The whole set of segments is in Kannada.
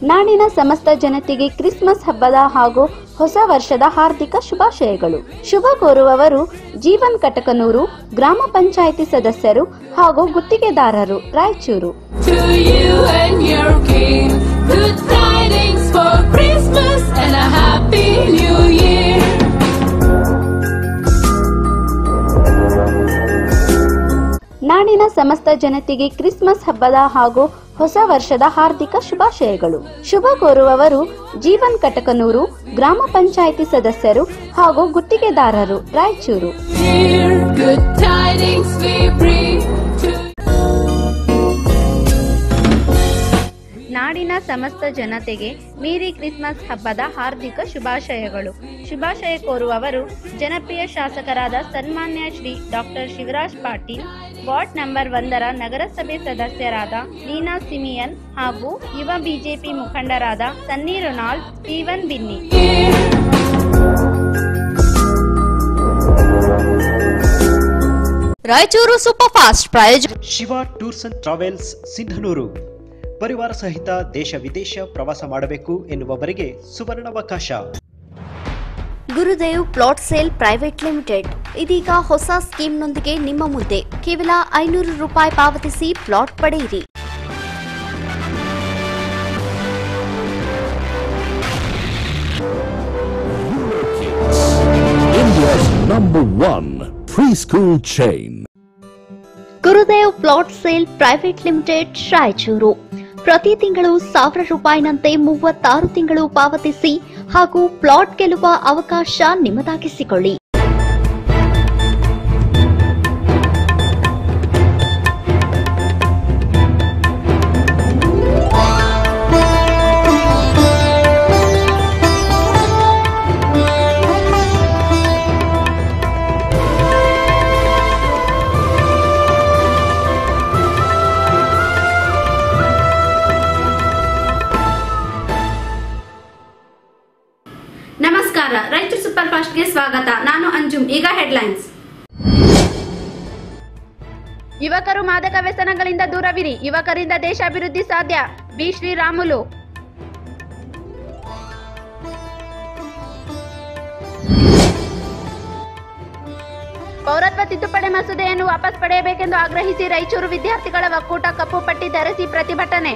ನಾಡಿನ ಸಮಸ್ತ ಜನತೆಗೆ ಕ್ರಿಸ್ಮಸ್ ಹಬ್ಬದ ಹಾಗೂ ಹೊಸ ವರ್ಷದ ಹಾರ್ದಿಕ ಶುಭಾಶಯಗಳು ಶುಭ ಕೋರುವವರು ಜೀವನ್ ಕಟಕನೂರು ಗ್ರಾಮ ಪಂಚಾಯಿತಿ ಸದಸ್ಯರು ಹಾಗೂ ಗುತ್ತಿಗೆದಾರರು Raichur to you and your king. Good tidings for Christmas and a happy new year. ನಾಡಿನ ಸಮಸ್ತ ಜನತೆಗೆ ಕ್ರಿಸ್ಮಸ್ ಹಬ್ಬದ ಹಾಗೂ ಹೊಸ ವರ್ಷದ ಹಾರ್ದಿಕ ಶುಭಾಶಯಗಳು ಶುಭ ಕೋರುವವರು ಜೀವನ್ ಕಟಕನೂರು ಗ್ರಾಮ ಪಂಚಾಯಿತಿ ಸದಸ್ಯರು ಹಾಗೂ ಗುತ್ತಿಗೆದಾರರು Raichur Here, good tidings we bring to ನಾಡಿನ ಸಮಸ್ತ ಜನತೆಗೆ ಮೇರಿ ಕ್ರಿಸ್ಮಸ್ ಹಬ್ಬದ ಹಾರ್ದಿಕ ಶುಭಾಶಯಗಳು ಶುಭಾಶಯ ಕೋರುವವರು ಜನಪ್ರಿಯ ಶಾಸಕರಾದ ಸನ್ಮಾನ್ಯ Shri doctor Shivraj Patil ward number ಒಂದರ ನಗರಸಭೆ ಸದಸ್ಯರಾದ ಲೀನಾ ಸಿಮಿಯನ್ ಹಾಗೂ ಯುವ ಬಿಜೆಪಿ ಮುಖಂಡರಾದ Sunny Ronald Steven Binny Raichur super fast ಪ್ರಾಯೋಜಕ Shiva tours and travels Sindhanur ಪರಿವಾರ ಸಹಿತ ದೇಶ ವಿದೇಶ ಪ್ರವಾಸ ಮಾಡಬೇಕು ಎನ್ನುವವರಿಗೆ ಸುವರ್ಣಾವಕಾಶ Gurudev plot sale private limited ಇದೀಗ ಹೊಸ ಸ್ಕೀಮ್ನೊಂದಿಗೆ ನಿಮ್ಮ ಮುಂದೆ ಕೇವಲ ಐನೂರು ರೂಪಾಯಿ ಪಾವತಿಸಿ ಪ್ಲಾಟ್ ಪಡೆಯಿರಿ India's number one preschool chain. Gurudev plot sale private limited Raichur ಪ್ರತಿ ತಿಂಗಳು ಸಾವಿರ ರೂಪಾಯಿನಂತೆ ಮೂವತ್ತಾರು ತಿಂಗಳು ಪಾವತಿಸಿ ಹಾಗೂ ಪ್ಲಾಟ್ ಗೆಲ್ಲುವ ಅವಕಾಶ ನಿಮ್ಮದಾಗಿಸಿಕೊಳ್ಳಿ ನಮಸ್ಕಾರ ರೈತರು ಸೂಪರ್ ಫಾಸ್ಟ್ಗೆ ಸ್ವಾಗತ ನಾನು ಅಂಜುಮ್ ಈಗ ಹೆಡ್ಲೈನ್ಸ್ ಯುವಕರು ಮಾದಕ ವ್ಯಸನಗಳಿಂದ ದೂರವಿರಿ ಯುವಕರಿಂದ ದೇಶಾಭಿವೃದ್ಧಿ ಸಾಧ್ಯ ಬಿ ಶ್ರೀರಾಮುಲು ಪೌರತ್ವ ತಿದ್ದುಪಡಿ ಮಸೂದೆಯನ್ನು ವಾಪಸ್ ಪಡೆಯಬೇಕೆಂದು ಆಗ್ರಹಿಸಿ ರಾಯಚೂರು ವಿದ್ಯಾರ್ಥಿಗಳ ಒಕ್ಕೂಟ ಕಪ್ಪು ಪಟ್ಟಿ ಧರಿಸಿ ಪ್ರತಿಭಟನೆ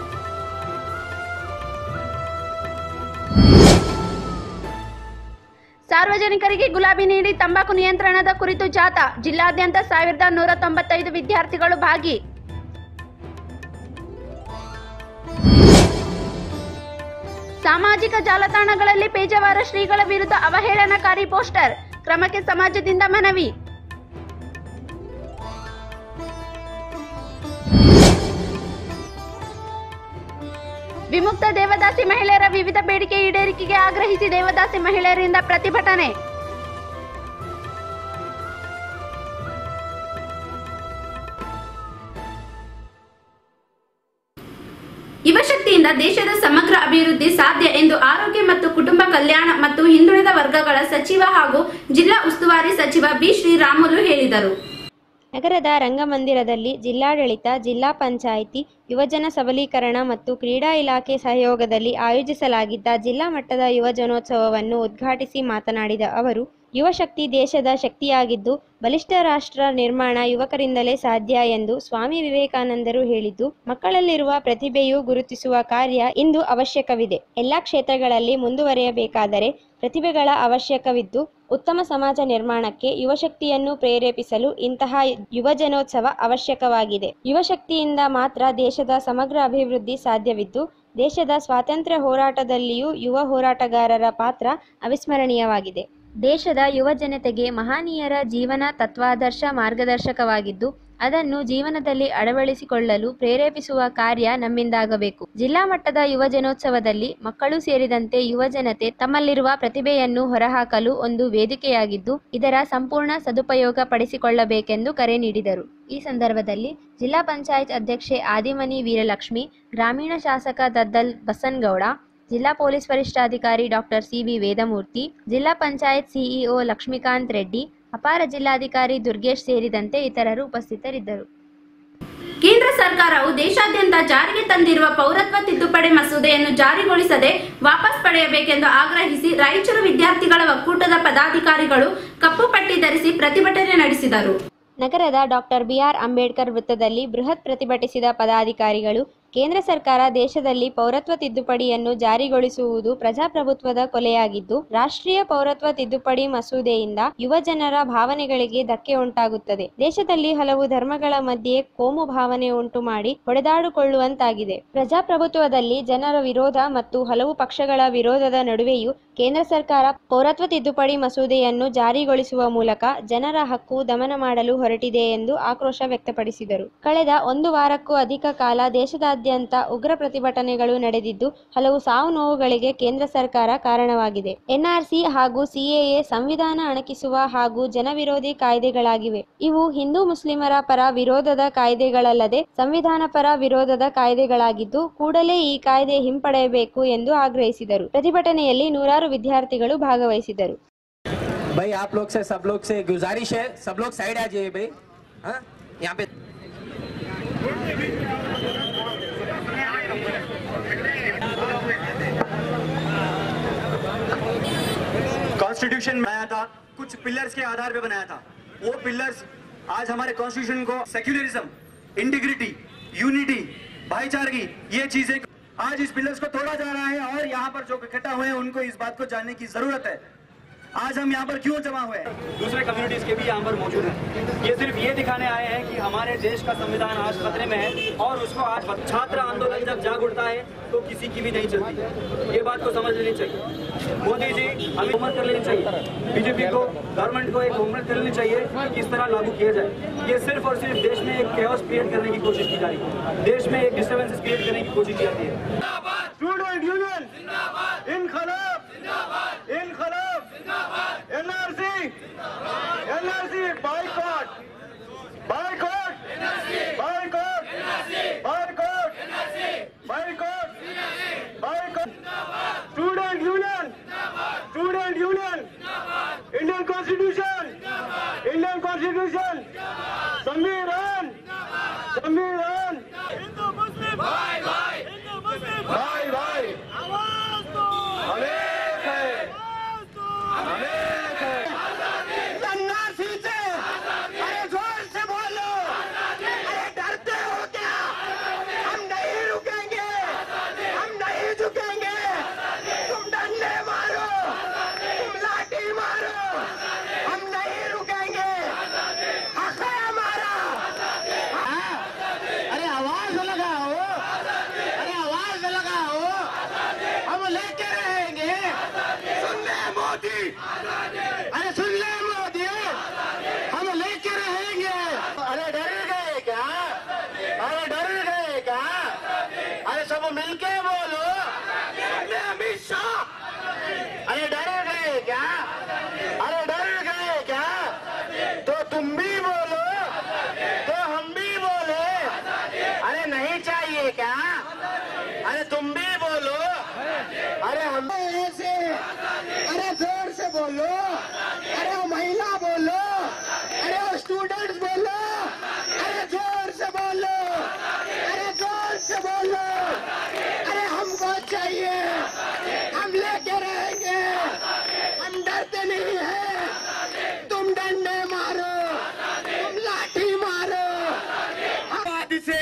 ಸಾರ್ವಜನಿಕರಿಗೆ ಗುಲಾಬಿ ನೀಡಿ ತಂಬಾಕು ನಿಯಂತ್ರಣದ ಕುರಿತು ಜಾಥಾ ಜಿಲ್ಲಾದ್ಯಂತ ಸಾವಿರದ ನೂರ ತೊಂಬತ್ತೈದು ವಿದ್ಯಾರ್ಥಿಗಳು ಭಾಗಿ ಸಾಮಾಜಿಕ ಜಾಲತಾಣಗಳಲ್ಲಿ ಪೇಜಾವರ ಶ್ರೀಗಳ ವಿರುದ್ಧ ಅವಹೇಳನಕಾರಿ ಪೋಸ್ಟರ್ ಕ್ರಮಕ್ಕೆ ಸಮಾಜದಿಂದ ಮನವಿ ವಿಮುಕ್ತ ದೇವದಾಸಿ ಮಹಿಳೆಯರ ವಿವಿಧ ಬೇಡಿಕೆ ಈಡೇರಿಕೆಗೆ ಆಗ್ರಹಿಸಿ ದೇವದಾಸಿ ಮಹಿಳೆಯರಿಂದ ಪ್ರತಿಭಟನೆ ಯುವಶಕ್ತಿಯಿಂದ ದೇಶದ ಸಮಗ್ರ ಅಭಿವೃದ್ಧಿ ಸಾಧ್ಯ ಎಂದು ಆರೋಗ್ಯ ಮತ್ತು ಕುಟುಂಬ ಕಲ್ಯಾಣ ಮತ್ತು ಹಿಂದುಳಿದ ವರ್ಗಗಳ ಸಚಿವ ಹಾಗೂ ಜಿಲ್ಲಾ ಉಸ್ತುವಾರಿ ಸಚಿವ ಬಿ ಶ್ರೀರಾಮುಲು ಹೇಳಿದರು ನಗರದ ರಂಗಮಂದಿರದಲ್ಲಿ ಜಿಲ್ಲಾಡಳಿತ ಜಿಲ್ಲಾ ಪಂಚಾಯಿತಿ ಯುವಜನ ಸಬಲೀಕರಣ ಮತ್ತು ಕ್ರೀಡಾ ಇಲಾಖೆ ಸಹಯೋಗದಲ್ಲಿ ಆಯೋಜಿಸಲಾಗಿದ್ದ ಜಿಲ್ಲಾ ಮಟ್ಟದ ಯುವಜನೋತ್ಸವವನ್ನು ಉದ್ಘಾಟಿಸಿ ಮಾತನಾಡಿದ ಅವರು ಯುವಶಕ್ತಿ ದೇಶದ ಶಕ್ತಿಯಾಗಿದ್ದು ಬಲಿಷ್ಠ ರಾಷ್ಟ್ರ ನಿರ್ಮಾಣ ಯುವಕರಿಂದಲೇ ಸಾಧ್ಯ ಎಂದು ಸ್ವಾಮಿ ವಿವೇಕಾನಂದರು ಹೇಳಿದ್ದು ಮಕ್ಕಳಲ್ಲಿರುವ ಪ್ರತಿಭೆಯು ಗುರುತಿಸುವ ಕಾರ್ಯ ಇಂದು ಅವಶ್ಯಕವಿದೆ ಎಲ್ಲ ಕ್ಷೇತ್ರಗಳಲ್ಲಿ ಮುಂದುವರಿಯಬೇಕಾದರೆ ಪ್ರತಿಭೆಗಳ ಅವಶ್ಯಕವಿದ್ದು ಉತ್ತಮ ಸಮಾಜ ನಿರ್ಮಾಣಕ್ಕೆ ಯುವಶಕ್ತಿಯನ್ನು ಪ್ರೇರೇಪಿಸಲು ಇಂತಹ ಯುವಜನೋತ್ಸವ ಅವಶ್ಯಕವಾಗಿದೆ ಯುವಶಕ್ತಿಯಿಂದ ಮಾತ್ರ ದೇಶದ ಸಮಗ್ರ ಅಭಿವೃದ್ಧಿ ಸಾಧ್ಯವಿದ್ದು ದೇಶದ ಸ್ವಾತಂತ್ರ್ಯ ಹೋರಾಟದಲ್ಲಿಯೂ ಯುವ ಹೋರಾಟಗಾರರ ಪಾತ್ರ ಅವಿಸ್ಮರಣೀಯವಾಗಿದೆ ದೇಶದ ಯುವ ಜನತೆಗೆ ಮಹನೀಯರ ಜೀವನ ತತ್ವಾದರ್ಶ ಮಾರ್ಗದರ್ಶಕವಾಗಿದ್ದು ಅದನ್ನು ಜೀವನದಲ್ಲಿ ಅಳವಡಿಸಿಕೊಳ್ಳಲು ಪ್ರೇರೇಪಿಸುವ ಕಾರ್ಯ ನಮ್ಮಿಂದಾಗಬೇಕು ಜಿಲ್ಲಾ ಮಟ್ಟದ ಯುವ ಜನೋತ್ಸವದಲ್ಲಿ ಮಕ್ಕಳು ಸೇರಿದಂತೆ ಯುವ ಜನತೆ ತಮ್ಮಲ್ಲಿರುವ ಪ್ರತಿಭೆಯನ್ನು ಹೊರಹಾಕಲು ಒಂದು ವೇದಿಕೆಯಾಗಿದ್ದು ಇದರ ಸಂಪೂರ್ಣ ಸದುಪಯೋಗ ಪಡಿಸಿಕೊಳ್ಳಬೇಕೆಂದು ಕರೆ ನೀಡಿದರು ಈ ಸಂದರ್ಭದಲ್ಲಿ ಜಿಲ್ಲಾ ಪಂಚಾಯತ್ ಅಧ್ಯಕ್ಷೆ ಆದಿಮನಿ ವೀರಲಕ್ಷ್ಮಿ ಗ್ರಾಮೀಣ ಶಾಸಕ ದದ್ದಲ್ ಬಸನಗೌಡ ಜಿಲ್ಲಾ ಪೊಲೀಸ್ ವರಿಷ್ಠಾಧಿಕಾರಿ ಡಾಕ್ಟರ್ ಸಿವಿ ವೇದಮೂರ್ತಿ ಜಿಲ್ಲಾ ಪಂಚಾಯತ್ ಸಿಇಒ ಲಕ್ಷ್ಮೀಕಾಂತ್ ರೆಡ್ಡಿ ಅಪಾರ ಜಿಲ್ಲಾಧಿಕಾರಿ ದುರ್ಗೇಶ್ ಸೇರಿದಂತೆ ಇತರರು ಉಪಸ್ಥಿತರಿದ್ದರು ಕೇಂದ್ರ ಸರ್ಕಾರವು ದೇಶಾದ್ಯಂತ ಜಾರಿಗೆ ತಂದಿರುವ ಪೌರತ್ವ ತಿದ್ದುಪಡಿ ಮಸೂದೆಯನ್ನು ಜಾರಿಗೊಳಿಸದೆ ವಾಪಸ್ ಪಡೆಯಬೇಕೆಂದು ಆಗ್ರಹಿಸಿ ರಾಯಚೂರು ವಿದ್ಯಾರ್ಥಿಗಳ ಒಕ್ಕೂಟದ ಪದಾಧಿಕಾರಿಗಳು ಕಪ್ಪು ಪಟ್ಟಿ ಧರಿಸಿ ಪ್ರತಿಭಟನೆ ನಡೆಸಿದರು ನಗರದ ಡಾಕ್ಟರ್ ಬಿಆರ್ ಅಂಬೇಡ್ಕರ್ ವೃತ್ತದಲ್ಲಿ ಬೃಹತ್ ಪ್ರತಿಭಟಿಸಿದ ಪದಾಧಿಕಾರಿಗಳು ಕೇಂದ್ರ ಸರ್ಕಾರ ದೇಶದಲ್ಲಿ ಪೌರತ್ವ ತಿದ್ದುಪಡಿಯನ್ನು ಜಾರಿಗೊಳಿಸುವುದು ಪ್ರಜಾಪ್ರಭುತ್ವದ ಕೊಲೆಯಾಗಿದ್ದು ರಾಷ್ಟ್ರೀಯ ಪೌರತ್ವ ತಿದ್ದುಪಡಿ ಮಸೂದೆಯಿಂದ ಯುವ ಜನರ ಭಾವನೆಗಳಿಗೆ ಧಕ್ಕೆ ಉಂಟಾಗುತ್ತದೆ ದೇಶದಲ್ಲಿ ಹಲವು ಧರ್ಮಗಳ ಮಧ್ಯೆ ಕೋಮು ಭಾವನೆ ಉಂಟು ಮಾಡಿ ಹೊಡೆದಾಡಿಕೊಳ್ಳುವಂತಾಗಿದೆ ಪ್ರಜಾಪ್ರಭುತ್ವದಲ್ಲಿ ಜನರ ವಿರೋಧ ಮತ್ತು ಹಲವು ಪಕ್ಷಗಳ ವಿರೋಧದ ನಡುವೆಯೂ ಕೇಂದ್ರ ಸರ್ಕಾರ ಪೌರತ್ವ ತಿದ್ದುಪಡಿ ಮಸೂದೆಯನ್ನು ಜಾರಿಗೊಳಿಸುವ ಮೂಲಕ ಜನರ ಹಕ್ಕು ದಮನ ಮಾಡಲು ಹೊರಟಿದೆ ಎಂದು ಆಕ್ರೋಶ ವ್ಯಕ್ತಪಡಿಸಿದರು ಕಳೆದ ಒಂದು ವಾರಕ್ಕೂ ಅಧಿಕ ಕಾಲ ದೇಶದಾದ್ಯಂತ ಉಗ್ರ ಪ್ರತಿಭಟನೆಗಳು ನಡೆದಿದ್ದು ಹಲವು ಸಾವು ನೋವುಗಳಿಗೆ ಕೇಂದ್ರ ಸರ್ಕಾರ ಕಾರಣವಾಗಿದೆ ಎನ್ಆರ್ಸಿ ಹಾಗೂ ಸಿಎಎ ಸಂವಿಧಾನ ಅಣಕಿಸುವ ಹಾಗೂ ಜನವಿರೋಧಿ ಕಾಯ್ದೆಗಳಾಗಿವೆ ಇವು ಹಿಂದೂ ಮುಸ್ಲಿಮರ ಪರ ವಿರೋಧದ ಕಾಯ್ದೆಗಳಲ್ಲದೆ ಸಂವಿಧಾನ ಪರ ವಿರೋಧದ ಕಾಯ್ದೆಗಳಾಗಿದ್ದು ಕೂಡಲೇ ಈ ಕಾಯ್ದೆ ಹಿಂಪಡೆಯಬೇಕು ಎಂದು ಆಗ್ರಹಿಸಿದರು ಪ್ರತಿಭಟನೆಯಲ್ಲಿ ನೂರಾರು ವಿದ್ಯಾರ್ಥಿಗಳು ಭಾಗವಹಿಸಿದರು भाई आप लोग से सब लोग से गुजारिश है सब लोग साइड आ जाइए भाई हाँ यहाँ पे कॉन्स्टिट्यूशन बनाया था कुछ पिलर्स के आधार पे बनाया था वो पिलर्स आज हमारे कॉन्स्टिट्यूशन को सेक्युलरिज्म इंटीग्रिटी यूनिटी भाईचारगी ये चीजें आज इस पिलर्स को तोड़ा जा रहा है और यहाँ पर जो इकट्ठा हुए हैं उनको इस बात को जानने की जरूरत है आज हम यहाँ पर क्यों जमा हुए हैं दूसरे कम्युनिटीज के भी यहाँ पर मौजूद हैं ये सिर्फ ये दिखाने आए हैं कि हमारे देश का संविधान आज खतरे में है और उसको आज छात्र आंदोलन जब जाग उठता है तो किसी की भी नहीं चलती ये बात को समझ लेनी चाहिए मोदी जी हमें होमवर्क कर लेनी चाहिए बीजेपी को गवर्नमेंट को एक होमवर्क कर लेनी चाहिए कि किस तरह लागू किया जाए ये सिर्फ और सिर्फ देश में एक कैos क्रिएट करने की कोशिश की जा रही है देश में एक डिस्टर्बेंसेस क्रिएट करने की कोशिश की जाती है स्टूडेंट यूनियन इनकलाब इनकलाब NRC NRC boycott boycott boycott boycott boycott boycott student union student union Indian constitution Indian constitution संविधान संविधान हिंदू मुस्लिम भाई भाई हिंदू मुस्लिम भाई भाई अनेक है अनेक है सन्यासी से अरे जोर से बोलो अरे डरते हो क्या हम नहीं रुकेंगे हम नहीं झुकेंगे तुम डंडे मारो तुम लाठी मारो हम नहीं रुकेंगे हक है हमारा हाँ? अरे आवाज लगाओ अरे आवाज लगाओ हम लेके रहेंगे सुन ले मोदी अरे सुन ले मोदी हम लेके रहेंगे अरे डर गए क्या अरे डर गए क्या अरे सब मिलके बोलो अरे अमित शाह अरे डर गए क्या अरे डर गए क्या तो तुम भी बोलो तो हम भी बोले अरे नहीं चाहिए क्या अरे तुम भी बोलो अरे हम ऐसे अरे जोर से बोलो अरे वो महिला बोलो अरे वो स्टूडेंट्स बोलो अरे जोर से बोलो अरे जोर से बोलो अरे हमको चाहिए हम लेके रहेंगे हम डरते नहीं हैं तुम डंडे मारो तुम लाठी मारो आबादी से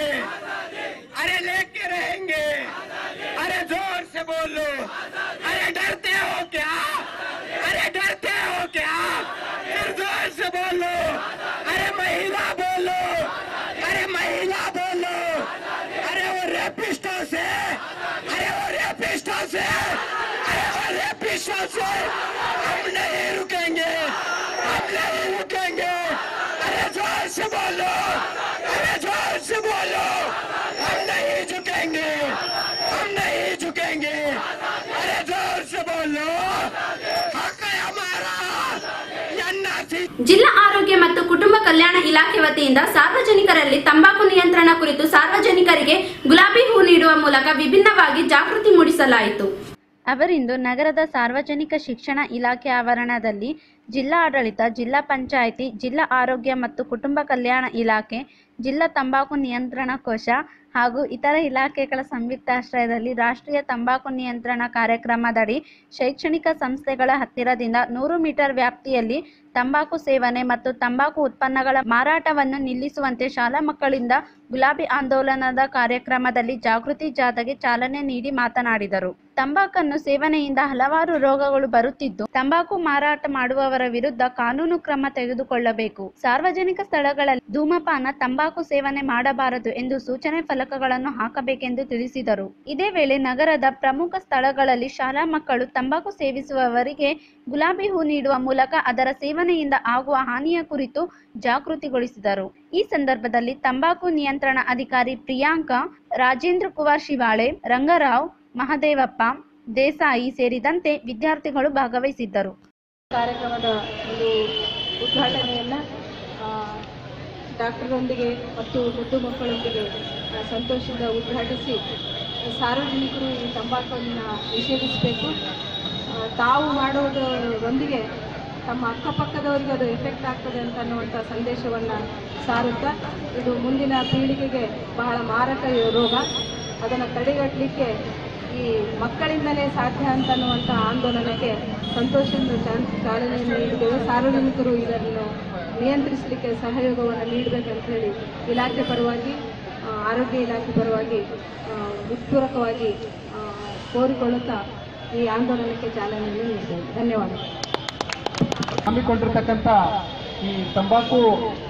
अरे लेके रहेंगे अरे जोर से बोलो अरे डरते हो क्या अरे डरते हो क्या फिर जोर से बोलो अरे महिला बोलो अरे महिला बोलो अरे वो रेपिस्टों से अरे वो रेपिस्टों से अरे वो रेपिस्टों से हम नहीं रुकेंगे हम नहीं रुकेंगे अरे जोर से बोलो अरे जोर से बोलो हम नहीं झुकेंगे हम नहीं झुकेंगे अरे जोर से बोलो हक है हमारा एनआरसी ಜಿಲ್ಲಾ ಆರೋಗ್ಯ ಮತ್ತು ಕುಟುಂಬ ಕಲ್ಯಾಣ ಇಲಾಖೆ ವತಿಯಿಂದ ಸಾರ್ವಜನಿಕರಲ್ಲಿ ತಂಬಾಕು ನಿಯಂತ್ರಣ ಕುರಿತು ಸಾರ್ವಜನಿಕರಿಗೆ ಗುಲಾಬಿ ಹೂ ನೀಡುವ ಮೂಲಕ ವಿಭಿನ್ನವಾಗಿ ಜಾಗೃತಿ ಮೂಡಿಸಲಾಯಿತು ಅವರಿಂದು ನಗರದ ಸಾರ್ವಜನಿಕ ಶಿಕ್ಷಣ ಇಲಾಖೆ ಆವರಣದಲ್ಲಿ ಜಿಲ್ಲಾ ಆಡಳಿತ ಜಿಲ್ಲಾ ಪಂಚಾಯಿತಿ ಜಿಲ್ಲಾ ಆರೋಗ್ಯ ಮತ್ತು ಕುಟುಂಬ ಕಲ್ಯಾಣ ಇಲಾಖೆ ಜಿಲ್ಲಾ ತಂಬಾಕು ನಿಯಂತ್ರಣ ಕೋಶ ಹಾಗೂ ಇತರ ಇಲಾಖೆಗಳ ಸಂಯುಕ್ತಾಶ್ರಯದಲ್ಲಿ ರಾಷ್ಟ್ರೀಯ ತಂಬಾಕು ನಿಯಂತ್ರಣ ಕಾರ್ಯಕ್ರಮದಡಿ ಶೈಕ್ಷಣಿಕ ಸಂಸ್ಥೆಗಳ ಹತ್ತಿರದಿಂದ ನೂರು ಮೀಟರ್ ವ್ಯಾಪ್ತಿಯಲ್ಲಿ ತಂಬಾಕು ಸೇವನೆ ಮತ್ತು ತಂಬಾಕು ಉತ್ಪನ್ನಗಳ ಮಾರಾಟವನ್ನು ನಿಲ್ಲಿಸುವಂತೆ ಶಾಲಾ ಮಕ್ಕಳಿಂದ ಗುಲಾಬಿ ಆಂದೋಲನದ ಕಾರ್ಯಕ್ರಮದಲ್ಲಿ ಜಾಗೃತಿ ಜಾಥಾಗೆ ಚಾಲನೆ ನೀಡಿ ಮಾತನಾಡಿದರು ತಂಬಾಕನ್ನು ಸೇವನೆಯಿಂದ ಹಲವಾರು ರೋಗಗಳು ಬರುತ್ತಿದ್ದು ತಂಬಾಕು ಮಾರಾಟ ಮಾಡುವವರ ವಿರುದ್ಧ ಕಾನೂನು ಕ್ರಮ ತೆಗೆದುಕೊಳ್ಳಬೇಕು ಸಾರ್ವಜನಿಕ ಸ್ಥಳಗಳಲ್ಲಿ ಧೂಮಪಾನ ತಂಬಾಕು ಸೇವನೆ ಮಾಡಬಾರದು ಎಂದು ಸೂಚನೆ ಫಲಕಗಳನ್ನು ಹಾಕಬೇಕೆಂದು ತಿಳಿಸಿದರು ಇದೇ ವೇಳೆ ನಗರದ ಪ್ರಮುಖ ಸ್ಥಳಗಳಲ್ಲಿ ಶಾಲಾ ಮಕ್ಕಳು ತಂಬಾಕು ಸೇವಿಸುವವರಿಗೆ ಗುಲಾಬಿ ಹೂ ನೀಡುವ ಮೂಲಕ ಅದರ ಸೇವನೆಯಿಂದ ಆಗುವ ಹಾನಿಯ ಕುರಿತು ಜಾಗೃತಿಗೊಳಿಸಿದರು ಈ ಸಂದರ್ಭದಲ್ಲಿ ತಂಬಾಕು ನಿಯಂತ್ರಣ ಅಧಿಕಾರಿ ಪ್ರಿಯಾಂಕಾ ರಾಜೇಂದ್ರ ಕುಮಾರ್ ಶಿವಾಳೆ ರಂಗರಾವ್ ಮಹದೇವಪ್ಪ ದೇಸಾಯಿ ಸೇರಿದಂತೆ ವಿದ್ಯಾರ್ಥಿಗಳು ಭಾಗವಹಿಸಿದ್ದರು ಕಾರ್ಯಕ್ರಮದ ಒಂದು ಉದ್ಘಾಟನೆಯನ್ನು ಡಾಕ್ಟರೊಂದಿಗೆ ಮತ್ತು ಮುದ್ದು ಮಕ್ಕಳೊಂದಿಗೆ ಆ, ಸಂತೋಷದಿಂದ ಉದ್ಘಾಟಿಸಿ ಸಾರ್ವಜನಿಕರು ಈ ತಂಬಾಕನ್ನು ನಿಷೇಧಿಸಬೇಕು ಆ, ತಾವು ಮಾಡುವುದರೊಂದಿಗೆ ತಮ್ಮ ಅಕ್ಕಪಕ್ಕದವರಿಗೆ ಅದು ಎಫೆಕ್ಟ್ ಆಗ್ತದೆ ಅಂತ ಅನ್ನುವಂಥ ಸಂದೇಶವನ್ನು ಸಾರುತ್ತಾ ಇದು ಮುಂದಿನ ಪೀಳಿಗೆಗೆ ಬಹಳ ಮಾರಕ ರೋಗ ಅದನ್ನು ತಡೆಗಟ್ಟಲಿಕ್ಕೆ ಈ ಮಕ್ಕಳಿಂದಲೇ ಸಾಧ್ಯ ಅಂತ ಅನ್ನುವಂಥ ಆಂದೋಲನಕ್ಕೆ ಸಂತೋಷದಿಂದ ಚಾಲ್- ಚಾಲನೆಯನ್ನು ನೀಡಿದ್ದೇವೆ ಸಾರ್ವಜನಿಕರು ಇದನ್ನು ನಿಯಂತ್ರಿಸಲಿಕ್ಕೆ ಸಹಯೋಗವನ್ನು ನೀಡಬೇಕಂತ ಹೇಳಿ ಇಲಾಖೆ ಪರವಾಗಿ ಆ, ಆರೋಗ್ಯ ಇಲಾಖೆ ಪರವಾಗಿ ಆ, ಹೃತ್ಪೂರ್ವಕವಾಗಿ ಆ, ಕೋರಿಕೊಳ್ಳುತ್ತಾ ಈ ಆಂದೋಲನಕ್ಕೆ ಚಾಲನೆಯನ್ನು ನೀಡಿದ್ದೇವೆ ಧನ್ಯವಾದ ಹಮ್ಮಿಕೊಂಡಿರ್ತಕ್ಕಂಥ ಈ ತಂಬಾಕು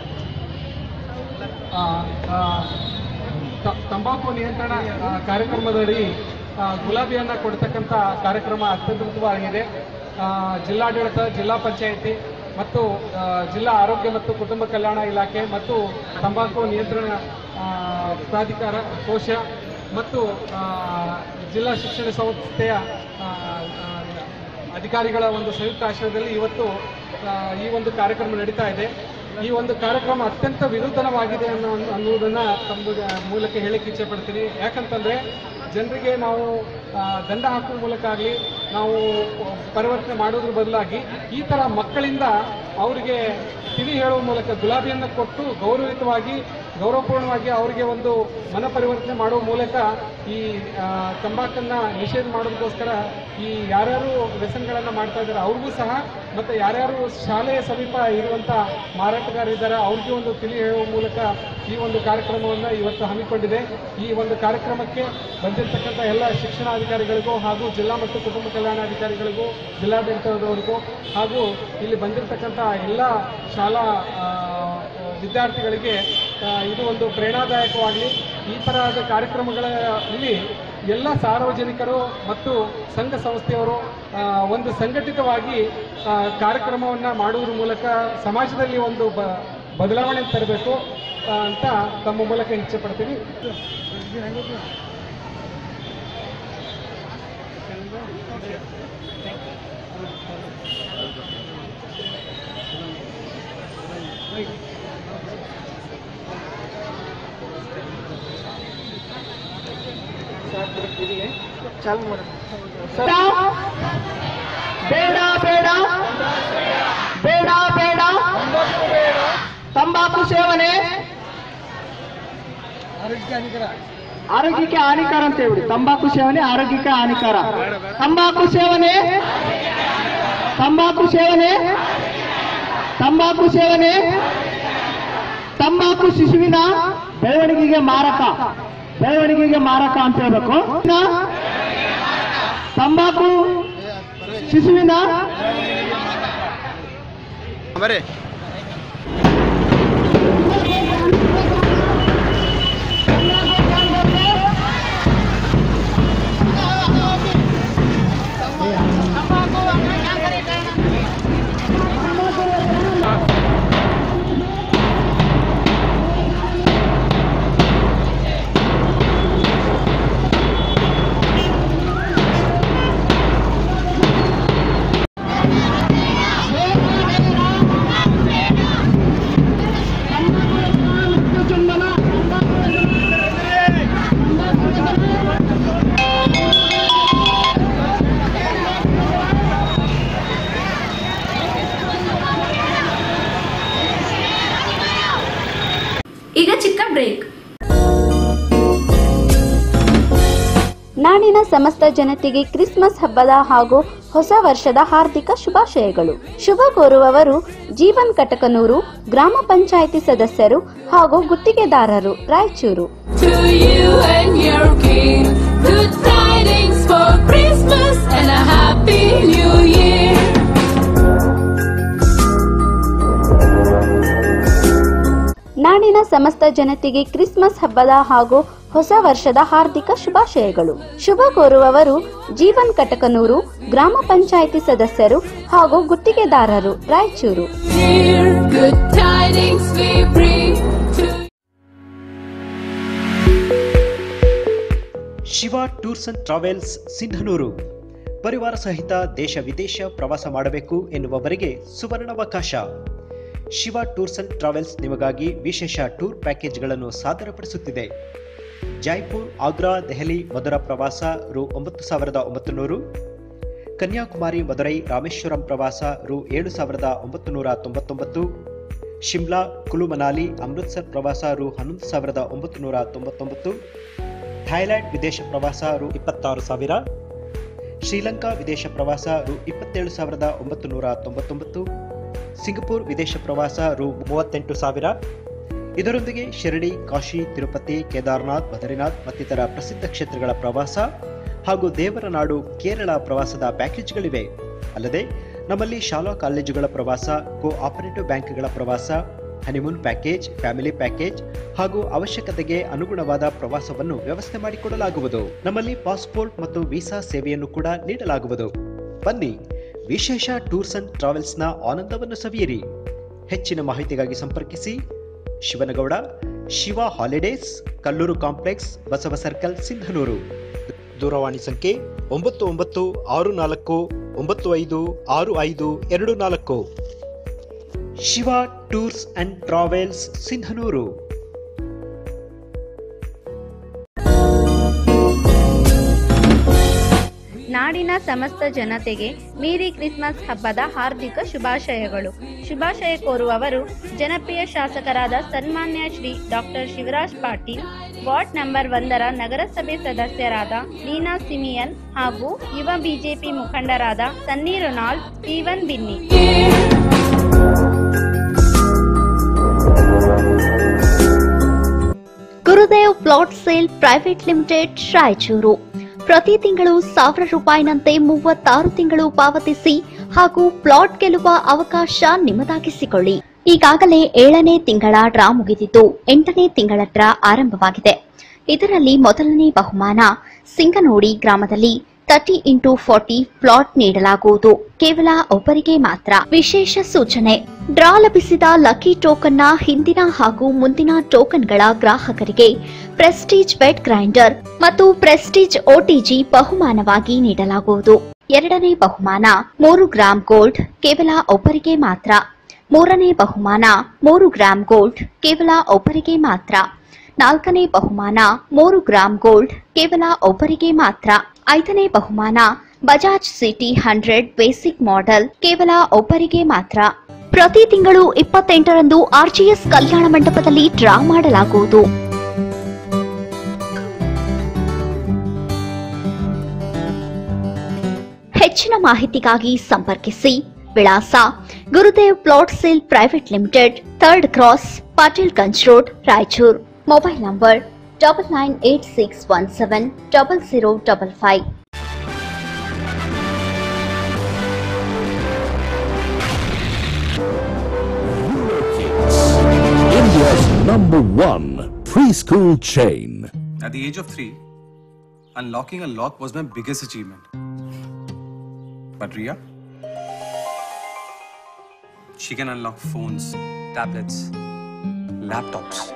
ಆ, ಆ, ತ- ತಂಬಾಕು ನಿಯಂತ್ರಣ ಆ, ಕಾರ್ಯಕ್ರಮದಡಿ ಆ, ಗುಲಾಬಿಯನ್ನು ಕೊಡ್ತಕ್ಕಂಥ ಕಾರ್ಯಕ್ರಮ ಅತ್ಯದ್ಭುತವಾಗಿದೆ ಆ, ಜಿಲ್ಲಾಡಳಿತ ಜಿಲ್ಲಾ ಪಂಚಾಯಿತಿ ಮತ್ತು ಆ, ಜಿಲ್ಲಾ ಆರೋಗ್ಯ ಮತ್ತು ಕುಟುಂಬ ಕಲ್ಯಾಣ ಇಲಾಖೆ ಮತ್ತು ತಂಬಾಕು ನಿಯಂತ್ರಣ ಆ, ಪ್ರಾಧಿಕಾರ ಕೋಶ ಮತ್ತು ಆ, ಜಿಲ್ಲಾ ಶಿಕ್ಷಣ ಸಂಸ್ಥೆಯ ಆ, ಆ, ಅಧಿಕಾರಿಗಳ ಒಂದು ಸಂಯುಕ್ತ ಆಶ್ರಯದಲ್ಲಿ ಇವತ್ತು ಆ, ಈ ಒಂದು ಕಾರ್ಯಕ್ರಮ ನಡೀತಾ ಇದೆ ಈ ಒಂದು ಕಾರ್ಯಕ್ರಮ ಅತ್ಯಂತ ವಿನೂತನವಾಗಿದೆ ಅನ್ನೋ ಅನ್ನುವುದನ್ನು ತಮ್ಮ ಮೂಲಕ ಹೇಳಿಕ್ಕೆ ಇಚ್ಛೆ ಪಡ್ತೀನಿ ಯಾಕಂತಂದರೆ ಜನರಿಗೆ ನಾವು ಆ, ದಂಡ ಹಾಕುವ ಮೂಲಕ ಆಗಲಿ ನಾವು ಪರಿವರ್ತನೆ ಮಾಡೋದ್ರ ಬದಲಾಗಿ ಈ ಥರ ಮಕ್ಕಳಿಂದ ಅವರಿಗೆ ತಿಳಿ ಹೇಳುವ ಮೂಲಕ ಗುಲಾಬಿಯನ್ನು ಕೊಟ್ಟು ಗೌರವಿತವಾಗಿ ಗೌರವಪೂರ್ಣವಾಗಿ ಅವರಿಗೆ ಒಂದು ಮನ ಪರಿವರ್ತನೆ ಮಾಡುವ ಮೂಲಕ ಈ ಆ, ತಂಬಾಕನ್ನ ನಿಷೇಧ ಮಾಡೋದಕ್ಕೋಸ್ಕರ ಈ ಯಾರ್ಯಾರು ವ್ಯಸನಗಳನ್ನು ಮಾಡ್ತಾ ಇದ್ದಾರೆ ಅವ್ರಿಗೂ ಸಹ ಮತ್ತು ಯಾರ್ಯಾರು ಶಾಲೆಯ ಸಮೀಪ ಇರುವಂಥ ಮಾರಾಟಗಾರರಿದ್ದಾರೆ ಅವ್ರಿಗೆ ಒಂದು ತಿಳಿ ಹೇಳುವ ಮೂಲಕ ಈ ಒಂದು ಕಾರ್ಯಕ್ರಮವನ್ನು ಇವತ್ತು ಹಮ್ಮಿಕೊಂಡಿದೆ ಈ ಒಂದು ಕಾರ್ಯಕ್ರಮಕ್ಕೆ ಬಂದಿರತಕ್ಕಂಥ ಎಲ್ಲ ಶಿಕ್ಷಣಾಧಿಕಾರಿಗಳಿಗೂ ಹಾಗೂ ಜಿಲ್ಲಾ ಮತ್ತು ಕುಟುಂಬ ಕಲ್ಯಾಣಾಧಿಕಾರಿಗಳಿಗೂ ಜಿಲ್ಲಾಡಳಿತದವರಿಗೂ ಹಾಗೂ ಇಲ್ಲಿ ಬಂದಿರತಕ್ಕಂಥ ಎಲ್ಲ ಶಾಲಾ ಆ, ವಿದ್ಯಾರ್ಥಿಗಳಿಗೆ ಆ, ಇದು ಒಂದು ಪ್ರೇರಣಾದಾಯಕವಾಗಲಿ ಈ ತರಹದ ಕಾರ್ಯಕ್ರಮಗಳಲ್ಲಿ ಎಲ್ಲ ಸಾರ್ವಜನಿಕರು ಮತ್ತು ಸಂಘ ಸಂಸ್ಥೆಯವರು ಆ, ಒಂದು ಸಂಘಟಿತವಾಗಿ ಕಾರ್ಯಕ್ರಮವನ್ನು ಮಾಡುವುದ್ರ ಮೂಲಕ ಸಮಾಜದಲ್ಲಿ ಒಂದು ಬ ಬದಲಾವಣೆ ತರಬೇಕು ಆ, ಅಂತ ತಮ್ಮ ಮೂಲಕ ಇಚ್ಛೆ ಪಡ್ತೀನಿ ಬೇಡ ಬೇಡ ಬೇಡ ಬೇಡ ತಂಬಾಕು ಸೇವನೆ ಆರೋಗ್ಯಕ್ಕೆ ಹಾನಿಕಾರ ಅಂತ ಹೇಳಿ ತಂಬಾಕು ಸೇವನೆ ಆರೋಗ್ಯಕ್ಕೆ ಹಾನಿಕಾರ ತಂಬಾಕು ಸೇವನೆ ತಂಬಾಕು ಸೇವನೆ ತಂಬಾಕು ಸೇವನೆ ತಂಬಾಕು ಶಿಶುವಿನ ಬೆಳವಣಿಗೆಗೆ ಮಾರಕ ಬೆಳವಣಿಗೆಗೆ ಮಾರಕ ಅಂತ ಹೇಳ್ಬೇಕು ಇನ್ನ ತಂಬಾಕು ಶಿಶುವಿನ ಬರೀ ಬೇಡ ನಾಡಿನ ಸಮಸ್ತ ಜನತೆಗೆ ಕ್ರಿಸ್ಮಸ್ ಹಬ್ಬದ ಹಾಗೂ ಹೊಸ ವರ್ಷದ ಹಾರ್ದಿಕ ಶುಭಾಶಯಗಳು ಶುಭ ಕೋರುವವರು ಜೀವನ್ ಕಟಕನೂರು ಗ್ರಾಮ ಪಂಚಾಯಿತಿ ಸದಸ್ಯರು ಹಾಗೂ ಗುತ್ತಿಗೆದಾರರು Raichur To you and your king, good tidings for Christmas and a happy new year. ನಾಡಿನ ಸಮಸ್ತ ಜನತೆಗೆ ಕ್ರಿಸ್ಮಸ್ ಹಬ್ಬದ ಹಾಗೂ ಹೊಸ ವರ್ಷದ ಹಾರ್ದಿಕ ಶುಭಾಶಯಗಳು ಶುಭ ಕೋರುವವರು ಜೀವನ್ ಕಟಕನೂರು ಗ್ರಾಮ ಪಂಚಾಯಿತಿ ಸದಸ್ಯರು ಹಾಗೂ ಗುತ್ತಿಗೆದಾರರು Raichur Dear, good tidings we bring to Shiva tours and travels Sindhanur ಪರಿವಾರ ಸಹಿತ ದೇಶ ವಿದೇಶ ಪ್ರವಾಸ ಮಾಡಬೇಕು ಎನ್ನುವವರಿಗೆ ಸುವರ್ಣಾವಕಾಶ ಶಿವ ಟೂರ್ಸ್ ಅಂಡ್ ಟ್ರಾವೆಲ್ಸ್ ನಿಮಗಾಗಿ ವಿಶೇಷ ಟೂರ್ ಪ್ಯಾಕೇಜ್ಗಳನ್ನು ಸಾದರಪಡಿಸುತ್ತಿದೆ ಜೈಪುರ್ ಆಗ್ರಾ ದೆಹಲಿ ಮಧುರ ಪ್ರವಾಸ ರು ಒಂಬತ್ತು ಸಾವಿರದ ಒಂಬತ್ತು ನೂರು ಕನ್ಯಾಕುಮಾರಿ ಮದುರೈ ರಾಮೇಶ್ವರಂ ಪ್ರವಾಸ ರು ಏಳು ಸಾವಿರದ ಒಂಬತ್ತು ನೂರ ತೊಂಬತ್ತೊಂಬತ್ತು ಶಿಮ್ಲಾ ಕುಲು ಮನಾಲಿ ಅಮೃತ್ಸರ್ ಪ್ರವಾಸ ರು ಹನ್ನೊಂದು ಸಾವಿರದ ಒಂಬತ್ತು ನೂರ ತೊಂಬತ್ತೊಂಬತ್ತು ಥೈಲ್ಯಾಂಡ್ ವಿದೇಶ ಪ್ರವಾಸ ರು ಇಪ್ಪತ್ತಾರು ಸಾವಿರ ಶ್ರೀಲಂಕಾ ವಿದೇಶ ಪ್ರವಾಸ ರು ಇಪ್ಪತ್ತೇಳು ಸಾವಿರದ ಒಂಬತ್ತು ನೂರ ತೊಂಬತ್ತೊಂಬತ್ತು ಸಿಂಗಪುರ್ ವಿದೇಶ ಪ್ರವಾಸ ರು ಮೂವತ್ತೆಂಟು ಸಾವಿರ ಇದರೊಂದಿಗೆ ಶಿರಡಿ ಕಾಶಿ ತಿರುಪತಿ ಕೇದಾರ್ನಾಥ್ ಬದರಿನಾಥ್ ಮತ್ತಿತರ ಪ್ರಸಿದ್ಧ ಕ್ಷೇತ್ರಗಳ ಪ್ರವಾಸ ಹಾಗೂ ದೇವರ ನಾಡು ಕೇರಳ ಪ್ರವಾಸದ ಪ್ಯಾಕೇಜ್ಗಳಿವೆ ಅಲ್ಲದೆ ನಮ್ಮಲ್ಲಿ ಶಾಲಾ ಕಾಲೇಜುಗಳ ಪ್ರವಾಸ ಕೋ ಆಪರೇಟಿವ್ ಬ್ಯಾಂಕ್ಗಳ ಪ್ರವಾಸ ಹನಿಮೂನ್ ಪ್ಯಾಕೇಜ್ ಫ್ಯಾಮಿಲಿ ಪ್ಯಾಕೇಜ್ ಹಾಗೂ ಅವಶ್ಯಕತೆಗೆ ಅನುಗುಣವಾದ ಪ್ರವಾಸವನ್ನು ವ್ಯವಸ್ಥೆ ಮಾಡಿಕೊಡಲಾಗುವುದು ನಮ್ಮಲ್ಲಿ ಪಾಸ್ಪೋರ್ಟ್ ಮತ್ತು ವೀಸಾ ಸೇವೆಯನ್ನು ಕೂಡ ನೀಡಲಾಗುವುದು ಬನ್ನಿ ವಿಶೇಷ ಟೂರ್ಸ್ ಅಂಡ್ ಟ್ರಾವೆಲ್ಸ್ನ ಆನಂದವನ್ನು ಸವಿಯಿರಿ ಹೆಚ್ಚಿನ ಮಾಹಿತಿಗಾಗಿ ಸಂಪರ್ಕಿಸಿ Shivanagouda Shiva holidays Kallur complex Basava circle Sindhanur ದೂರವಾಣಿ ಸಂಖ್ಯೆ ಒಂಬತ್ತು ಒಂಬತ್ತು ಆರು ನಾಲ್ಕು ಒಂಬತ್ತು ಐದು ಆರು ಐದು ಎರಡು ನಾಲ್ಕು Shiva tours and travels Sindhanur ನಾಡಿನ ಸಮಸ್ತ ಜನತೆಗೆ ಮೇರಿ ಕ್ರಿಸ್ಮಸ್ ಹಬ್ಬದ ಹಾರ್ದಿಕ ಶುಭಾಶಯಗಳು ಶುಭಾಶಯ ಕೋರುವವರು ಜನಪ್ರಿಯ ಶಾಸಕರಾದ ಸನ್ಮಾನ್ಯ Shri doctor Shivraj Patil ward number ಒಂದರ ನಗರಸಭೆ ಸದಸ್ಯರಾದ ಲೀನಾ ಸಿಮಿಯನ್ ಹಾಗೂ ಯುವ ಬಿಜೆಪಿ ಮುಖಂಡರಾದ Sunny Ronald Steven Binny Gurudev plot sale private limited Raichur ಪ್ರತಿ ತಿಂಗಳು ಸಾವಿರ ರೂಪಾಯಿನಂತೆ ಮೂವತ್ತಾರು ತಿಂಗಳು ಪಾವತಿಸಿ ಹಾಗೂ ಪ್ಲಾಟ್ ಗೆಲ್ಲುವ ಅವಕಾಶ ನಿಮ್ಮದಾಗಿಸಿಕೊಳ್ಳಿ ಈಗಾಗಲೇ ಏಳನೇ ತಿಂಗಳ ಡ್ರಾ ಮುಗಿದಿದ್ದು ಎಂಟನೇ ತಿಂಗಳ ಡ್ರಾ ಆರಂಭವಾಗಿದೆ ಇದರಲ್ಲಿ ಮೊದಲನೇ ಬಹುಮಾನ ಸಿಂಗನೋಡಿ ಗ್ರಾಮದಲ್ಲಿ ತರ್ಟಿ ಇಂಟು ಫಾರ್ಟಿ ಪ್ಲಾಟ್ ನೀಡಲಾಗುವುದು ಕೇವಲ ಒಬ್ಬರಿಗೆ ಮಾತ್ರ ವಿಶೇಷ ಸೂಚನೆ ಡ್ರಾ ಲಭಿಸಿದ ಲಕ್ಕಿ ಟೋಕನ್ನ ಹಿಂದಿನ ಹಾಗೂ ಮುಂದಿನ ಟೋಕನ್ಗಳ ಗ್ರಾಹಕರಿಗೆ ಪ್ರೆಸ್ಟೀಜ್ ಬೆಡ್ ಗ್ರೈಂಡರ್ ಮತ್ತು ಪ್ರೆಸ್ಟೀಜ್ ಒಟಿಜಿ ಬಹುಮಾನವಾಗಿ ನೀಡಲಾಗುವುದು ಎರಡನೇ ಬಹುಮಾನ ಮೂರು ಗ್ರಾಂ ಗೋಲ್ಡ್ ಕೇವಲ ಒಬ್ಬರಿಗೆ ಮಾತ್ರ ಮೂರನೇ ಬಹುಮಾನ ಮೂರು ಗ್ರಾಂ ಗೋಲ್ಡ್ ಕೇವಲ ಒಬ್ಬರಿಗೆ ಮಾತ್ರ ನಾಲ್ಕನೇ ಬಹುಮಾನ ಮೂರು ಗ್ರಾಂ ಗೋಲ್ಡ್ ಕೇವಲ ಒಬ್ಬರಿಗೆ ಮಾತ್ರ ಐದನೇ ಬಹುಮಾನ Bajaj CT hundred basic model ಕೇವಲ ಒಬ್ಬರಿಗೆ ಮಾತ್ರ ಪ್ರತಿ ತಿಂಗಳು ಇಪ್ಪತ್ತೆಂಟರಂದು ಆರ್ಜಿಎಸ್ ಕಲ್ಯಾಣ ಮಂಟಪದಲ್ಲಿ ಡ್ರಾ ಮಾಡಲಾಗುವುದು ಹೆಚ್ಚಿನ ಮಾಹಿತಿಗಾಗಿ ಸಂಪರ್ಕಿಸಿ ವಿಳಾಸ Gurudev plot sale private limited third cross Patil Ganj road Raichur mobile number double nine eight six one seven double zero double five India's number one preschool chain. At the age of three, unlocking a lock was my biggest achievement. But Ria? She can unlock phones, tablets, laptops.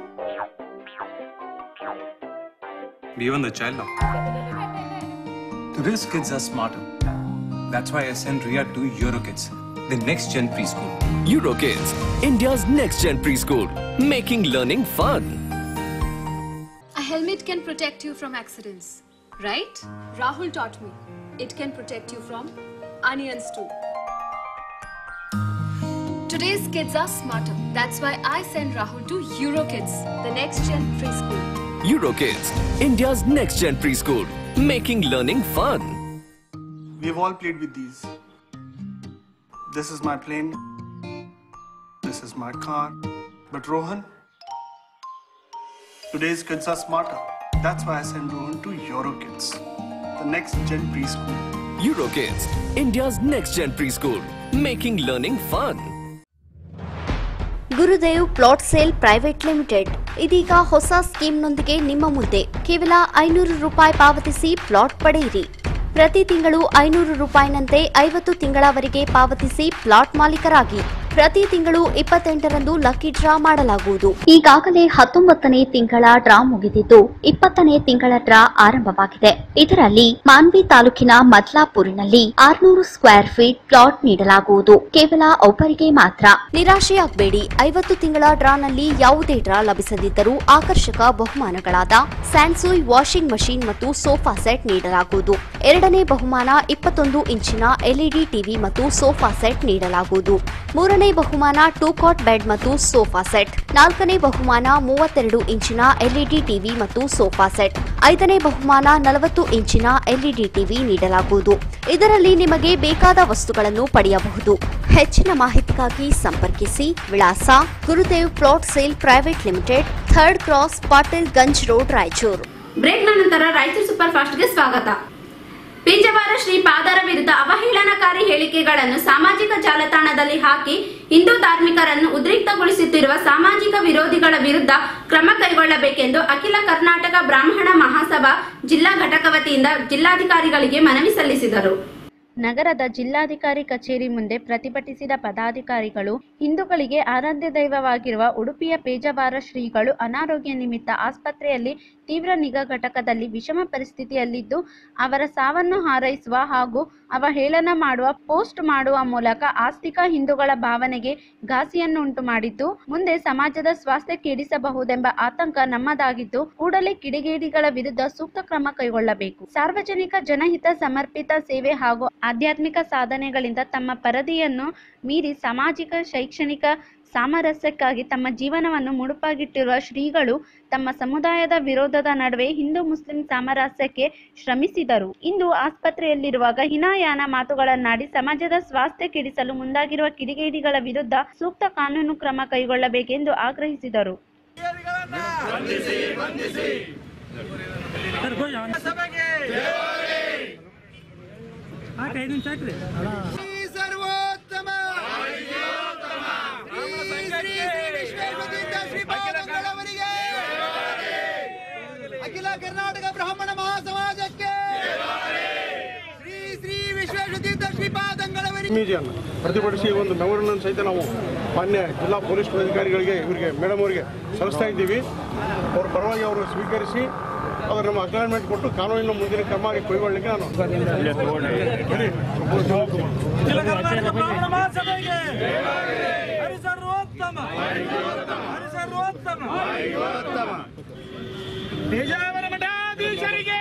Even the child lock. Today's kids are smarter. That's why I sent Ria to Eurokids, the next gen preschool. Eurokids, India's next gen preschool, making learning fun. A helmet can protect you from accidents, right? Rahul taught me. It can protect you from onions too. Today's kids are smarter. That's why I send Rahul to Eurokids, the next gen preschool. Eurokids, India's next gen preschool, making learning fun. We've all played with these. This is my plane. This is my car. But Rohan, today's kids are smarter. That's why I send Rohan to EuroKids, the next gen preschool. Eurokids, India's next gen preschool, making learning fun. Gurudev plot sale private limited ಇದೀಗ ಹೊಸ ಸ್ಕೀಮ್ನೊಂದಿಗೆ ನಿಮ್ಮ ಮುಂದೆ ಕೇವಲ ಐನೂರು ರೂಪಾಯಿ ಪಾವತಿಸಿ ಪ್ಲಾಟ್ ಪಡೆಯಿರಿ ಪ್ರತಿ ತಿಂಗಳು ಐನೂರು ರೂಪಾಯಿನಂತೆ ಐವತ್ತು ತಿಂಗಳವರೆಗೆ ಪಾವತಿಸಿ ಪ್ಲಾಟ್ ಮಾಲೀಕರಾಗಿ ಪ್ರತಿ ತಿಂಗಳು ಇಪ್ಪತ್ತೆಂಟರಂದು ಲಕ್ಕಿ ಡ್ರಾ ಮಾಡಲಾಗುವುದು ಈಗಾಗಲೇ ಹತ್ತೊಂಬತ್ತನೇ ತಿಂಗಳ ಡ್ರಾ ಮುಗಿದಿದ್ದು ಇಪ್ಪತ್ತನೇ ತಿಂಗಳ ಡ್ರಾ ಆರಂಭವಾಗಿದೆ ಇದರಲ್ಲಿ ಮಾನ್ವಿ ತಾಲೂಕಿನ ಮದ್ಲಾಪುರಿನಲ್ಲಿ ಆರ್ನೂರು ಸ್ಕ್ವೇರ್ ಫೀಟ್ ಪ್ಲಾಟ್ ನೀಡಲಾಗುವುದು ಕೇವಲ ಒಬ್ಬರಿಗೆ ಮಾತ್ರ ನಿರಾಶೆಯಾಗಬೇಡಿ ಐವತ್ತು ತಿಂಗಳ ಡ್ರಾನಲ್ಲಿ ಯಾವುದೇ ಡ್ರಾ ಲಭಿಸದಿದ್ದರೂ ಆಕರ್ಷಕ ಬಹುಮಾನಗಳಾದ ಸ್ಯಾನ್ಸುಯ್ ವಾಷಿಂಗ್ ಮಷೀನ್ ಮತ್ತು ಸೋಫಾ ಸೆಟ್ ನೀಡಲಾಗುವುದು ಎರಡನೇ ಬಹುಮಾನ ಇಪ್ಪತ್ತೊಂದು ಇಂಚಿನ ಎಲ್ಇಡಿ ಟಿವಿ ಮತ್ತು ಸೋಫಾ ಸೆಟ್ ನೀಡಲಾಗುವುದು ಮೂರನೇ ಬಹುಮಾನ ಟೂ ಕಾಟ್ ಬೆಡ್ ಮತ್ತು ಸೋಫಾ ಸೆಟ್ ನಾಲ್ಕನೇ ಬಹುಮಾನ ಮೂವತ್ತೆರಡು ಇಂಚಿನ ಎಲ್ಇಡಿ ಟಿವಿ ಮತ್ತು ಸೋಫಾ ಸೆಟ್ ಐದನೇ ಬಹುಮಾನ ನಲವತ್ತು ಇಂಚಿನ ಎಲ್ಇಡಿ ಟಿವಿ ನೀಡಲಾಗುವುದು ಇದರಲ್ಲಿ ನಿಮಗೆ ಬೇಕಾದ ವಸ್ತುಗಳನ್ನು ಪಡೆಯಬಹುದು ಹೆಚ್ಚಿನ ಮಾಹಿತಿಗಾಗಿ ಸಂಪರ್ಕಿಸಿ ವಿಳಾಸ Gurudev plot sale private limited third cross Patil Ganj road Raichur ಬ್ರೇಕ್ನ ನಂತರ ರಾಯಚೂರು ಸೂಪರ್ ಫಾಸ್ಟ್ಗೆ ಸ್ವಾಗತ ಪೇಜಾವರ ಶ್ರೀ ಪಾದರ ವಿರುದ್ಧ ಅವಹೇಳನಕಾರಿ ಹೇಳಿಕೆಗಳನ್ನು ಸಾಮಾಜಿಕ ಜಾಲತಾಣದಲ್ಲಿ ಹಾಕಿ ಹಿಂದೂ ಧಾರ್ಮಿಕರನ್ನು ಉದ್ರಿಕ್ತಗೊಳಿಸುತ್ತಿರುವ ಸಾಮಾಜಿಕ ವಿರೋಧಿಗಳ ವಿರುದ್ಧ ಕ್ರಮ ಕೈಗೊಳ್ಳಬೇಕೆಂದು ಅಖಿಲ ಕರ್ನಾಟಕ ಬ್ರಾಹ್ಮಣ ಮಹಾಸಭಾ ಜಿಲ್ಲಾ ಘಟಕ ವತಿಯಿಂದ ಜಿಲ್ಲಾಧಿಕಾರಿಗಳಿಗೆ ಮನವಿ ಸಲ್ಲಿಸಿದರು ನಗರದ ಜಿಲ್ಲಾಧಿಕಾರಿ ಕಚೇರಿ ಮುಂದೆ ಪ್ರತಿಭಟಿಸಿದ ಪದಾಧಿಕಾರಿಗಳು ಹಿಂದೂಗಳಿಗೆ ಆರಾಧ್ಯ ದೈವವಾಗಿರುವ ಉಡುಪಿಯ ಪೇಜಾವರ ಶ್ರೀಗಳು ಅನಾರೋಗ್ಯ ನಿಮಿತ್ತ ಆಸ್ಪತ್ರೆಯಲ್ಲಿ ತೀವ್ರ ನಿಗಾ ಘಟಕದಲ್ಲಿ ವಿಷಮ ಪರಿಸ್ಥಿತಿಯಲ್ಲಿದ್ದು ಅವರ ಸಾವನ್ನು ಹಾರೈಸುವ ಹಾಗೂ ಅವಹೇಳನ ಮಾಡುವ ಪೋಸ್ಟ್ ಮಾಡುವ ಮೂಲಕ ಆಸ್ತಿಕ ಹಿಂದೂಗಳ ಭಾವನೆಗೆ ಘಾಸಿಯನ್ನು ಉಂಟು ಮಾಡಿದ್ದು ಮುಂದೆ ಸಮಾಜದ ಸ್ವಾಸ್ಥ್ಯ ಕೆಡಿಸಬಹುದೆಂಬ ಆತಂಕ ನಮ್ಮದಾಗಿದ್ದು ಕೂಡಲೇ ಕಿಡಿಗೇಡಿಗಳ ವಿರುದ್ಧ ಸೂಕ್ತ ಕ್ರಮ ಕೈಗೊಳ್ಳಬೇಕು ಸಾರ್ವಜನಿಕ ಜನಹಿತ ಸಮರ್ಪಿತ ಸೇವೆ ಹಾಗೂ ಆಧ್ಯಾತ್ಮಿಕ ಸಾಧನೆಗಳಿಂದ ತಮ್ಮ ಪರದಿಯನ್ನು ಮೀರಿ ಸಾಮಾಜಿಕ ಶೈಕ್ಷಣಿಕ ಸಾಮರಸ್ಯಕ್ಕಾಗಿ ತಮ್ಮ ಜೀವನವನ್ನು ಮುಡುಪಾಗಿಟ್ಟಿರುವ ಶ್ರೀಗಳು ತಮ್ಮ ಸಮುದಾಯದ ವಿರೋಧದ ನಡುವೆ ಹಿಂದೂ ಮುಸ್ಲಿಂ ಸಾಮರಸ್ಯಕ್ಕೆ ಶ್ರಮಿಸಿದರು ಇಂದು ಆಸ್ಪತ್ರೆಯಲ್ಲಿರುವಾಗ ಹಿನಾಯಾನ ಮಾತುಗಳನ್ನಾಡಿ ಸಮಾಜದ ಸ್ವಾಸ್ಥ್ಯ ಕೆಡಿಸಲು ಮುಂದಾಗಿರುವ ಕಿಡಿಗೇಡಿಗಳ ವಿರುದ್ಧ ಸೂಕ್ತ ಕಾನೂನು ಕ್ರಮ ಕೈಗೊಳ್ಳಬೇಕೆಂದು ಆಗ್ರಹಿಸಿದರು ಸರ್ವೋತ್ತಮ ಶ್ರೀ ಶ್ರೀ ವಿಶ್ವೇಶ್ವತೀರ್ಥ ಶ್ರೀಪಾದಂಗಳವರಿಗೆ ಅಖಿಲ ಕರ್ನಾಟಕ ಬ್ರಾಹ್ಮಣ ಮಹಾಸಮಾಜಕ್ಕೆ ಶ್ರೀ ಶ್ರೀ ವಿಶ್ವೇಶ್ವತೀರ್ಥ ಶ್ರೀಪಾದಂಗಳವರಿಗೆ ಸ್ವಾಮೀಜಿಯನ್ನು ಪ್ರತಿಭಟಿಸಿ ಒಂದು ಮೆಮೊರನ್ನು ಸಹಿತ ನಾವು ಮಾನ್ಯ ಜಿಲ್ಲಾ ಪೊಲೀಸ್ ಅಧಿಕಾರಿಗಳಿಗೆ ಇವರಿಗೆ ಮೇಡಮ್ ಅವರಿಗೆ ಸಲ್ಲಿಸ್ತಾ ಇದ್ದೀವಿ ಅವ್ರ ಪರವಾಗಿ ಅವರು ಸ್ವೀಕರಿಸಿ ಅದು ನಮ್ಮ ಅಕ್ನಾಲ್ಮೆಂಟ್ ಕೊಟ್ಟು ಕಾನೂನಿನ ಮುಂದಿನ ಕ್ರಮ ಕೈಗೊಳ್ಳಲಿಕ್ಕೆ ನಾನು ಬನ್ನಿ. ಬೇಜಾವರ ಮಠಾಧೀಶರಿಗೆ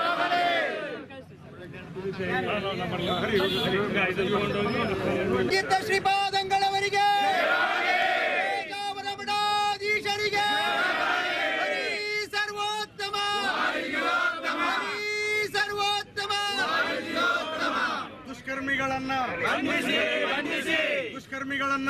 ತೀರ್ಥ ಶ್ರೀಪಾದಂಗಳವರಿಗೆ ಬೇಜಾವರ ಮಠಾಧೀಶರಿಗೆ ಹರಿ ಸರ್ವೋತ್ತಮ ಹರಿ ಸರ್ವೋತ್ತಮ ದುಷ್ಕರ್ಮಿಗಳನ್ನ ದುಷ್ಕರ್ಮಿಗಳನ್ನ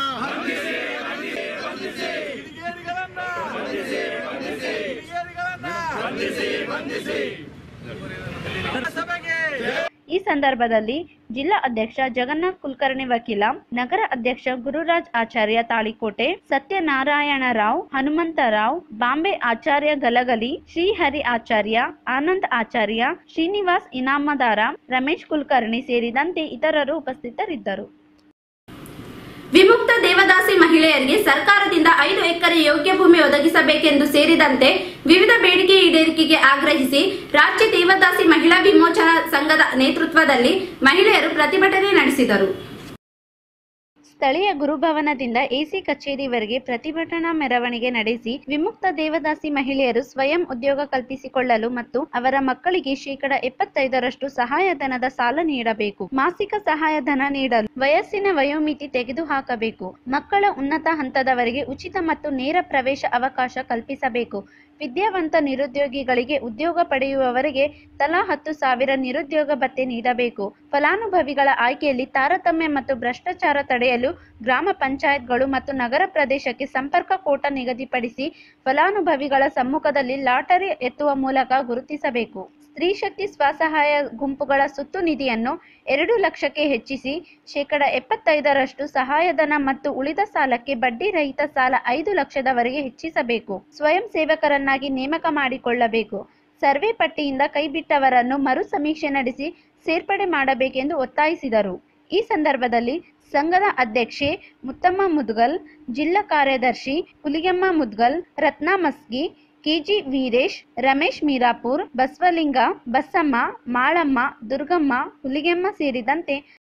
ಈ ಸಂದರ್ಭದಲ್ಲಿ ಜಿಲ್ಲಾ ಅಧ್ಯಕ್ಷ ಜಗನ್ನಾಥ್ ಕುಲಕರ್ಣಿ ವಕೀಲ ನಗರ ಅಧ್ಯಕ್ಷ ಗುರುರಾಜ್ ಆಚಾರ್ಯ ತಾಳಿಕೋಟೆ ಸತ್ಯನಾರಾಯಣ ರಾವ್ ಹನುಮಂತರಾವ್ ಬಾಂಬೆ ಆಚಾರ್ಯ ಗಲಗಲಿ ಶ್ರೀಹರಿ ಆಚಾರ್ಯ ಆನಂದ್ ಆಚಾರ್ಯ ಶ್ರೀನಿವಾಸ್ ಇನಾಮದಾರ ರಮೇಶ್ ಕುಲಕರ್ಣಿ ಸೇರಿದಂತೆ ಇತರರು ಉಪಸ್ಥಿತರಿದ್ದರು ವಿಮುಕ್ತ ದೇವದಾಸಿ ಮಹಿಳೆಯರಿಗೆ ಸರ್ಕಾರದಿಂದ ಐದು ಎಕರೆ ಯೋಗ್ಯ ಭೂಮಿ ಒದಗಿಸಬೇಕೆಂದು ಸೇರಿದಂತೆ ವಿವಿಧ ಬೇಡಿಕೆ ಈಡೇರಿಕೆಗೆ ಆಗ್ರಹಿಸಿ ರಾಜ್ಯ ದೇವದಾಸಿ ಮಹಿಳಾ ವಿಮೋಚನಾ ಸಂಘದ ನೇತೃತ್ವದಲ್ಲಿ ಮಹಿಳೆಯರು ಪ್ರತಿಭಟನೆ ನಡೆಸಿದರು ಸ್ಥಳೀಯ ಗುರುಭವನದಿಂದ ಎಸಿ ಕಚೇರಿವರೆಗೆ ಪ್ರತಿಭಟನಾ ಮೆರವಣಿಗೆ ನಡೆಸಿ ವಿಮುಕ್ತ ದೇವದಾಸಿ ಮಹಿಳೆಯರು ಸ್ವಯಂ ಉದ್ಯೋಗ ಕಲ್ಪಿಸಿಕೊಳ್ಳಲು ಮತ್ತು ಅವರ ಮಕ್ಕಳಿಗೆ ಶೇಕಡ ಎಪ್ಪತ್ತೈದರಷ್ಟು ಸಹಾಯಧನದ ಸಾಲ ನೀಡಬೇಕು ಮಾಸಿಕ ಸಹಾಯಧನ ನೀಡಲು ವಯಸ್ಸಿನ ವಯೋಮಿತಿ ತೆಗೆದುಹಾಕಬೇಕು ಮಕ್ಕಳ ಉನ್ನತ ಹಂತದವರೆಗೆ ಉಚಿತ ಮತ್ತು ನೇರ ಪ್ರವೇಶ ಅವಕಾಶ ಕಲ್ಪಿಸಬೇಕು ವಿದ್ಯಾವಂತ ನಿರುದ್ಯೋಗಿಗಳಿಗೆ ಉದ್ಯೋಗ ಪಡೆಯುವವರಿಗೆ ತಲಾ ಹತ್ತು ಸಾವಿರ ನಿರುದ್ಯೋಗ ಭತ್ಯೆ ನೀಡಬೇಕು ಫಲಾನುಭವಿಗಳ ಆಯ್ಕೆಯಲ್ಲಿ ತಾರತಮ್ಯ ಮತ್ತು ಭ್ರಷ್ಟಾಚಾರ ತಡೆಯಲು ಗ್ರಾಮ ಪಂಚಾಯತ್ಗಳು ಮತ್ತು ನಗರ ಪ್ರದೇಶಕ್ಕೆ ಸಂಪರ್ಕ ಕೋಟ ನಿಗದಿಪಡಿಸಿ ಫಲಾನುಭವಿಗಳ ಸಮ್ಮುಖದಲ್ಲಿ ಲಾಟರಿ ಎತ್ತುವ ಮೂಲಕ ಗುರುತಿಸಬೇಕು ಸ್ತ್ರೀ ಶಕ್ತಿ ಸ್ವಸಹಾಯ ಗುಂಪುಗಳ ಸುತ್ತು ನಿಧಿಯನ್ನು ಎರಡು ಲಕ್ಷಕ್ಕೆ ಹೆಚ್ಚಿಸಿ ಶೇಕಡ ಎಪ್ಪತ್ತೈದರಷ್ಟು ಸಹಾಯಧನ ಮತ್ತು ಉಳಿದ ಸಾಲಕ್ಕೆ ಬಡ್ಡಿ ರಹಿತ ಸಾಲ ಐದು ಲಕ್ಷದವರೆಗೆ ಹೆಚ್ಚಿಸಬೇಕು ಸ್ವಯಂ ಸೇವಕರನ್ನಾಗಿ ನೇಮಕ ಮಾಡಿಕೊಳ್ಳಬೇಕು ಸರ್ವೆ ಪಟ್ಟಿಯಿಂದ ಕೈಬಿಟ್ಟವರನ್ನು ಮರು ಸಮೀಕ್ಷೆ ನಡೆಸಿ ಸೇರ್ಪಡೆ ಮಾಡಬೇಕೆಂದು ಒತ್ತಾಯಿಸಿದರು ಈ ಸಂದರ್ಭದಲ್ಲಿ ಸಂಘದ ಅಧ್ಯಕ್ಷೆ ಮುತ್ತಮ್ಮ ಮುದ್ಗಲ್ ಜಿಲ್ಲಾ ಕಾರ್ಯದರ್ಶಿ ಹುಲಿಗೆಮ್ಮ ಮುದ್ಗಲ್ ರತ್ನಾ ಮಸ್ಗಿ ಕೆಜಿ ವೀರೇಶ್ ರಮೇಶ್ ಮೀರಾಪುರ್ ಬಸವಲಿಂಗ ಬಸಮ್ಮ ಮಾಳಮ್ಮ ದುರ್ಗಮ್ಮ ಹುಲಿಗೆಮ್ಮ ಸೇರಿದಂತೆ